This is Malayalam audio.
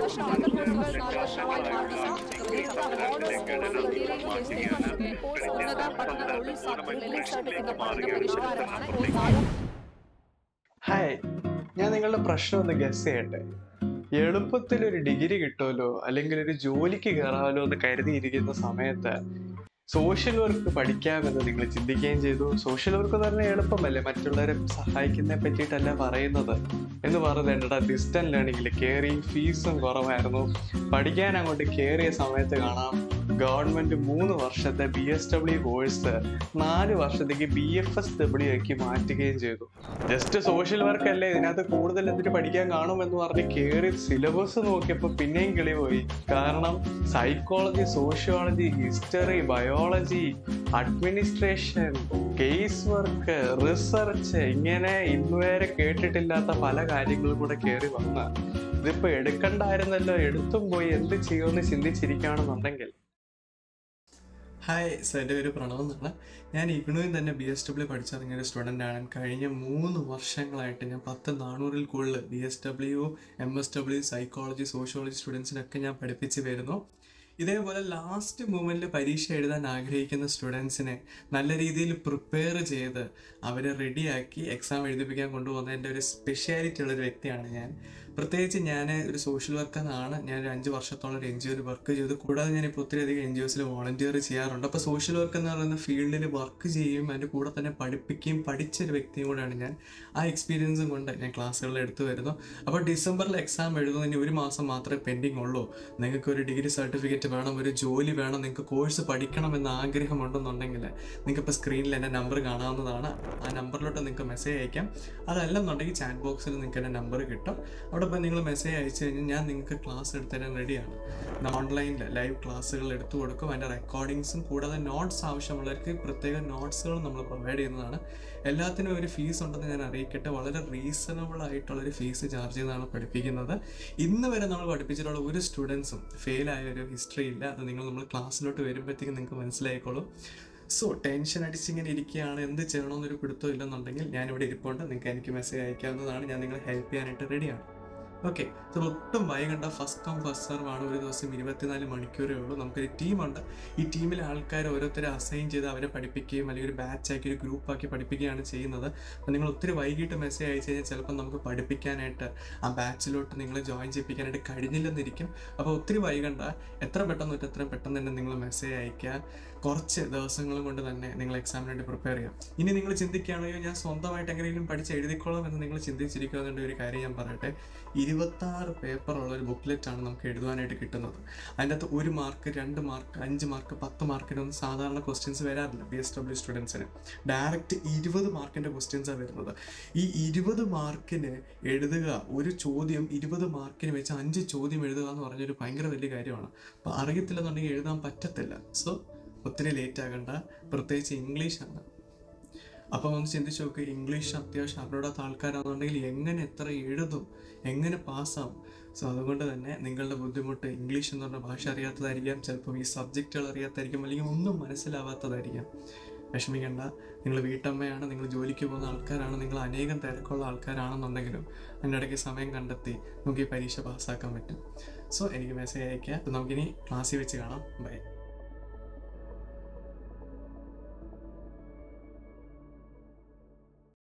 വർഷമായിട്ട് കോഴ്സുകൾ നാല് വർഷമായി മാറ്റിയ വിവിധ ഓണേഴ്സ് കോഴ്സുകളിലേക്ക് എസ് കോഴ്സ് ഉന്നത പഠന തൊഴിൽ സാധ്യതകളിൽ സർട്ടിഫിക്കറ്റ് പഠന പരിഷ്കാരമാണ് ഈ നാല് ഹായ് ഞാൻ നിങ്ങളുടെ പ്രശ്നം ഒന്ന് ഗസ് ചെയ്യട്ടെ എളുപ്പത്തിൽ ഒരു ഡിഗ്രി കിട്ടുമല്ലോ അല്ലെങ്കിൽ ഒരു ജോലിക്ക് കയറാമല്ലോ എന്ന് കരുതിയിരിക്കുന്ന സമയത്ത് സോഷ്യൽ വർക്ക് പഠിക്കാമെന്ന് നിങ്ങൾ ചിന്തിക്കുകയും ചെയ്തു സോഷ്യൽ വർക്ക് എന്ന് പറഞ്ഞാൽ എളുപ്പമല്ലേ മറ്റുള്ളവരെ സഹായിക്കുന്നതിനെ പറ്റിയിട്ടല്ല പറയുന്നത് എന്ന് പറഞ്ഞിട്ടാ ഡിസ്റ്റന്റ് ലേണിംഗിൽ കയറി ഫീസും കുറവായിരുന്നു പഠിക്കാൻ അങ്ങോട്ട് കയറിയ സമയത്ത് കാണാം ഗവൺമെന്റ് മൂന്ന് വർഷത്തെ ബി എസ് ഡബ്ല്യു കോഴ്സ് നാല് വർഷത്തേക്ക് ബി എഫ് എസ് ഡബ്ല്യു ആക്കി മാറ്റുകയും ചെയ്തു ജസ്റ്റ് സോഷ്യൽ വർക്ക് അല്ലേ ഇതിനകത്ത് കൂടുതൽ എന്തിട്ട് പഠിക്കാൻ കാണുമെന്ന് പറഞ്ഞ് കയറി സിലബസ് നോക്കിയപ്പോൾ പിന്നെയും കിളി പോയി കാരണം psychology sociology history biology administration case work research ഇങ്ങനെ ഇന്നുവരെ കേട്ടിട്ടില്ലാത്ത പല കാര്യങ്ങളും കൂടെ കയറി വന്ന് ഇതിപ്പോ എടുക്കണ്ടായിരുന്നല്ലോ എടുത്തും പോയി എന്ത് ചെയ്യുമെന്ന് ചിന്തിച്ചിരിക്കുകയാണെന്നുണ്ടെങ്കിൽ ഹായ് സോ എൻ്റെ പേര് പ്രണവ് എന്നാണ് ഞാൻ ഇഗ്നുവിൽ തന്നെ ബി എസ് ഡബ്ല്യു പഠിച്ചിറങ്ങിയ ഒരു സ്റ്റുഡൻ്റ് ആണ് കഴിഞ്ഞ മൂന്ന് വർഷങ്ങളായിട്ട് ഞാൻ പത്ത് നാനൂറിൽ കൂടുതൽ B S W M S W psychology sociology സ്റ്റുഡൻസിനൊക്കെ ഞാൻ പഠിപ്പിച്ച് വരുന്നു ഇതേപോലെ ലാസ്റ്റ് മൂമെൻറ്റിൽ പരീക്ഷ എഴുതാൻ ആഗ്രഹിക്കുന്ന സ്റ്റുഡൻസിനെ നല്ല രീതിയിൽ പ്രിപ്പയർ ചെയ്ത് അവരെ റെഡിയാക്കി എക്സാം എഴുതിപ്പിക്കാൻ കൊണ്ടുപോകുന്ന എൻ്റെ ഒരു സ്പെഷ്യാലിറ്റി ഉള്ള ഒരു വ്യക്തിയാണ് ഞാൻ പ്രത്യേകിച്ച് ഞാൻ ഒരു സോഷ്യൽ വർക്കറാണ് ഞാൻ ഒരു അഞ്ച് വർഷത്തോളം ഒരു എൻ ജി ഒയിൽ വർക്ക് ചെയ്തു കൂടാതെ ഞാൻ ഇപ്പോൾ ഒത്തിരി അധികം എൻ ജി ഒസിൽ വോളണ്ടിയർ ചെയ്യാറുണ്ട് അപ്പോൾ സോഷ്യൽ വർക്ക് എന്ന് പറയുന്ന ഫീൽഡിൽ വർക്ക് ചെയ്യുകയും അതിൻ്റെ കൂടെ തന്നെ പഠിപ്പിക്കുകയും പഠിച്ചൊരു വ്യക്തിയും കൂടെയാണ് ഞാൻ ആ എക്സ്പീരിയൻസും കൊണ്ട് ഞാൻ ക്ലാസ്സുകളിൽ എടുത്തു വരുന്നു അപ്പോൾ ഡിസംബറിൽ എക്സാം എഴുതുന്നതിന് ഒരു മാസം മാത്രമേ പെൻഡിങ് ഉള്ളൂ നിങ്ങൾക്ക് ഒരു ഡിഗ്രി സർട്ടിഫിക്കറ്റ് വേണം ഒരു ജോലി വേണം നിങ്ങൾക്ക് കോഴ്സ് പഠിക്കണം എന്ന ആഗ്രഹമുണ്ടെന്നുണ്ടെങ്കിൽ നിങ്ങൾക്ക് ഇപ്പോൾ സ്ക്രീനിൽ എൻ്റെ നമ്പർ കാണാവുന്നതാണ് ആ നമ്പറിലോട്ട് നിങ്ങൾക്ക് മെസ്സേജ് അയക്കാം അതല്ലെന്നുണ്ടെങ്കിൽ ചാറ്റ് ബോക്സിൽ നിങ്ങൾക്ക് എൻ്റെ നമ്പർ കിട്ടും അവിടെ പോയി നിങ്ങൾ മെസ്സേജ് അയച്ചു കഴിഞ്ഞാൽ ഞാൻ നിങ്ങൾക്ക് ക്ലാസ് എടുത്ത് തരാൻ റെഡിയാണ് ഓൺലൈനിൽ ലൈവ് ക്ലാസ്സുകൾ എടുത്തു കൊടുക്കും അതിൻ്റെ റെക്കോർഡിങ്സും കൂടാതെ നോട്ട്സ് ആവശ്യമുള്ളവർക്ക് പ്രത്യേക നോട്ട്സുകൾ നമ്മൾ പ്രൊവൈഡ് ചെയ്യുന്നതാണ് എല്ലാത്തിനും ഒരു ഫീസ് ഉണ്ടെന്ന് ഞാൻ അറിയിക്കട്ടെ വളരെ റീസണബിൾ ആയിട്ടുള്ളൊരു ഫീസ് ചാർജ് ചെയ്താണ് പഠിപ്പിക്കുന്നത് ഇന്ന് വരെ നമ്മൾ പഠിപ്പിച്ചിട്ടുള്ള ഒരു സ്റ്റുഡൻസും ഫെയിൽ ആയ ഒരു ഹിസ്റ്ററി ഇല്ല അത് നിങ്ങൾ നമ്മൾ ക്ലാസ്സിലോട്ട് വരുമ്പോഴത്തേക്കും നിങ്ങൾക്ക് മനസ്സിലായിക്കോളും സോ ടെൻഷൻ അടിച്ചിങ്ങനെ ഇരിക്കുകയാണ് എന്ത് ചെയ്യണമെന്നൊരു പിടുത്തം ഇല്ലെന്നുണ്ടെങ്കിൽ ഞാനിവിടെ ഇരിപ്പുണ്ട് നിങ്ങൾക്ക് എനിക്ക് മെസ്സേജ് അയക്കാവുന്നതാണ് ഞാൻ നിങ്ങളെ ഹെൽപ്പ് ചെയ്യാനായിട്ട് റെഡിയാണ് ഓക്കെ സോ ഒട്ടും വൈകണ്ട ഫസ്റ്റ് കം ഫസ്റ്റ് സെർവ് ആണ് ഒരു ദിവസം ഇരുപത്തിനാല് മണിക്കൂറേ ഉള്ളൂ നമുക്കൊരു ടീമുണ്ട് ഈ ടീമിലെ ആൾക്കാർ ഓരോരുത്തരെ അസൈൻ ചെയ്ത് അവരെ പഠിപ്പിക്കുകയും അല്ലെങ്കിൽ ഒരു ബാച്ച് ആക്കി ഒരു ഗ്രൂപ്പ് ആക്കി പഠിപ്പിക്കുകയാണ് ചെയ്യുന്നത് അപ്പോൾ നിങ്ങൾ ഒത്തിരി വൈകിട്ട് മെസ്സേജ് അയച്ചു കഴിഞ്ഞാൽ ചിലപ്പോൾ നമുക്ക് പഠിപ്പിക്കാനായിട്ട് ആ ബാച്ചിലോട്ട് നിങ്ങളെ ജോയിൻ ചെയ്യിപ്പിക്കാനായിട്ട് കഴിഞ്ഞില്ലെന്നിരിക്കും അപ്പോൾ ഒത്തിരി വൈകണ്ട എത്ര പെട്ടെന്ന് പറ്റും എത്രയും പെട്ടെന്ന് തന്നെ നിങ്ങൾ മെസ്സേജ് അയക്കുക കുറച്ച് ദിവസങ്ങൾ കൊണ്ട് തന്നെ നിങ്ങൾ എക്സാമിന് വേണ്ടി പ്രിപ്പയർ ചെയ്യാം ഇനി നിങ്ങൾ ചിന്തിക്കുകയാണെങ്കിൽ ഞാൻ സ്വന്തമായിട്ട് എങ്ങനെയെങ്കിലും പഠിച്ച് എഴുതിക്കോളാം എന്ന് നിങ്ങൾ ചിന്തിച്ചിരിക്കുന്നുണ്ട് ഒരു കാര്യം ഞാൻ പറയട്ടെ ഇരുപത്താറ് പേപ്പറുള്ള ഒരു ബുക്ക്ലെറ്റ് ആണ് നമുക്ക് എഴുതുവാനായിട്ട് കിട്ടുന്നത് അതിൻ്റെ അകത്ത് ഒരു മാർക്ക് രണ്ട് മാർക്ക് അഞ്ച് മാർക്ക് പത്ത് മാർക്കിനൊന്നും സാധാരണ ക്വസ്റ്റ്യൻസ് വരാറില്ല ബി എസ് ഡബ്ല്യു സ്റ്റുഡൻസിന് ഡയറക്റ്റ് ഇരുപത് മാർക്കിൻ്റെ ക്വസ്റ്റ്യൻസാണ് വരുന്നത് ഈ ഇരുപത് മാർക്കിന് എഴുതുക ഒരു ചോദ്യം ഇരുപത് മാർക്കിന് വെച്ച് അഞ്ച് ചോദ്യം എഴുതുക എന്ന് പറഞ്ഞൊരു ഭയങ്കര വലിയ കാര്യമാണ് അപ്പോൾ അറിയത്തില്ലെന്നുണ്ടെങ്കിൽ എഴുതാൻ പറ്റത്തില്ല സോ ഒത്തിരി ലേറ്റ് ആകണ്ട പ്രത്യേകിച്ച് ഇംഗ്ലീഷാണ് അപ്പോൾ ഒന്ന് ചിന്തിച്ച് നോക്ക് ഇംഗ്ലീഷ് അത്യാവശ്യം അറിയാത്ത ആൾക്കാരാണെന്നുണ്ടെങ്കിൽ എങ്ങനെ എത്ര എഴുതും എങ്ങനെ പാസ്സാവും സോ അതുകൊണ്ട് തന്നെ നിങ്ങളുടെ ബുദ്ധിമുട്ട് ഇംഗ്ലീഷ് എന്ന് പറഞ്ഞ ഭാഷ അറിയാത്തതായിരിക്കാം ചിലപ്പോൾ ഈ സബ്ജക്റ്റുകൾ അറിയാത്തതായിരിക്കും അല്ലെങ്കിൽ ഒന്നും മനസ്സിലാവാത്തതായിരിക്കാം വിഷമിക്കേണ്ട നിങ്ങൾ വീട്ടമ്മയാണ് നിങ്ങൾ ജോലിക്ക് പോകുന്ന ആൾക്കാരാണ് നിങ്ങൾ അനേകം തിരക്കുള്ള ആൾക്കാരാണെന്നുണ്ടെങ്കിലും അതിൻ്റെ ഇടയ്ക്ക് സമയം കണ്ടെത്തി നമുക്ക് ഈ പരീക്ഷ പാസ്സാക്കാൻ പറ്റും സോ എനിക്ക് മെസ്സേജ് അയക്കുക നമുക്കിനി ക്ലാസ്സിൽ വെച്ച് കാണാം ബൈ